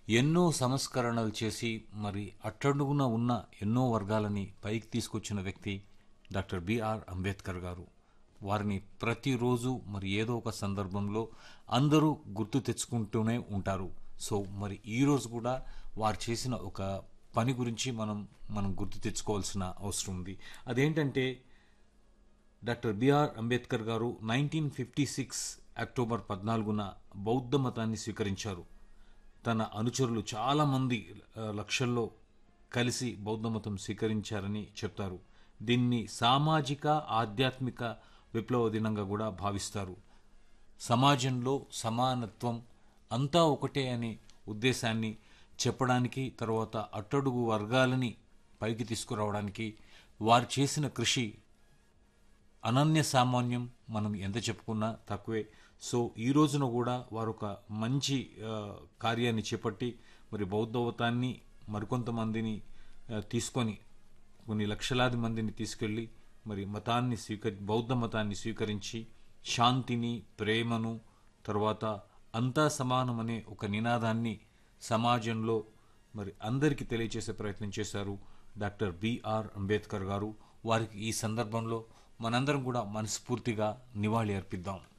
ఎన్నో సంస్కరణలు చేసి మరి అట్టడుగున ఉన్న ఎన్నో వర్గాలని పైకి తీసుకొచ్చిన వ్యక్తి డాక్టర్ బిఆర్ అంబేద్కర్ గారు వారిని ప్రతిరోజు మరి ఏదో ఒక సందర్భంలో అందరూ గుర్తు తెచ్చుకుంటూనే ఉంటారు సో మరి ఈరోజు కూడా వారు చేసిన ఒక పని గురించి మనం మనం గుర్తు తెచ్చుకోవాల్సిన అవసరం ఉంది అదేంటంటే డాక్టర్ బిఆర్ అంబేద్కర్ గారు నైన్టీన్ ఫిఫ్టీ సిక్స్ అక్టోబర్ పద్నాలుగున బౌద్ధ మతాన్ని స్వీకరించారు తన అనుచరులు చాలామంది ఆ, లక్షల్లో కలిసి బౌద్ధ మతం స్వీకరించారని చెప్తారు దీన్ని సామాజిక ఆధ్యాత్మిక విప్లవ దినంగా కూడా భావిస్తారు సమాజంలో సమానత్వం అంతా ఒకటే అనే ఉద్దేశాన్ని చెప్పడానికి తర్వాత అట్టడుగు వర్గాలని పైకి తీసుకురావడానికి వారు చేసిన కృషి అనన్య సామాన్యం మనం ఎంత చెప్పుకున్నా తక్కువే సో ఈ రోజున కూడా వారు ఒక మంచి ఆ, కార్యాన్ని చేపట్టి మరి బౌద్ధవతాన్ని మరికొంతమందిని ఆ, తీసుకొని కొన్ని లక్షలాది మందిని తీసుకెళ్ళి మరి మతాన్ని స్వీకరి బౌద్ధ మతాన్ని స్వీకరించి శాంతిని ప్రేమను తర్వాత అంతా సమానమనే ఒక నినాదాన్ని సమాజంలో మరి అందరికీ తెలియచేసే ప్రయత్నం చేశారు డాక్టర్ బిఆర్ అంబేద్కర్ గారు వారికి ఈ సందర్భంలో మనందరం కూడా మనస్ఫూర్తిగా నివాళి అర్పిద్దాం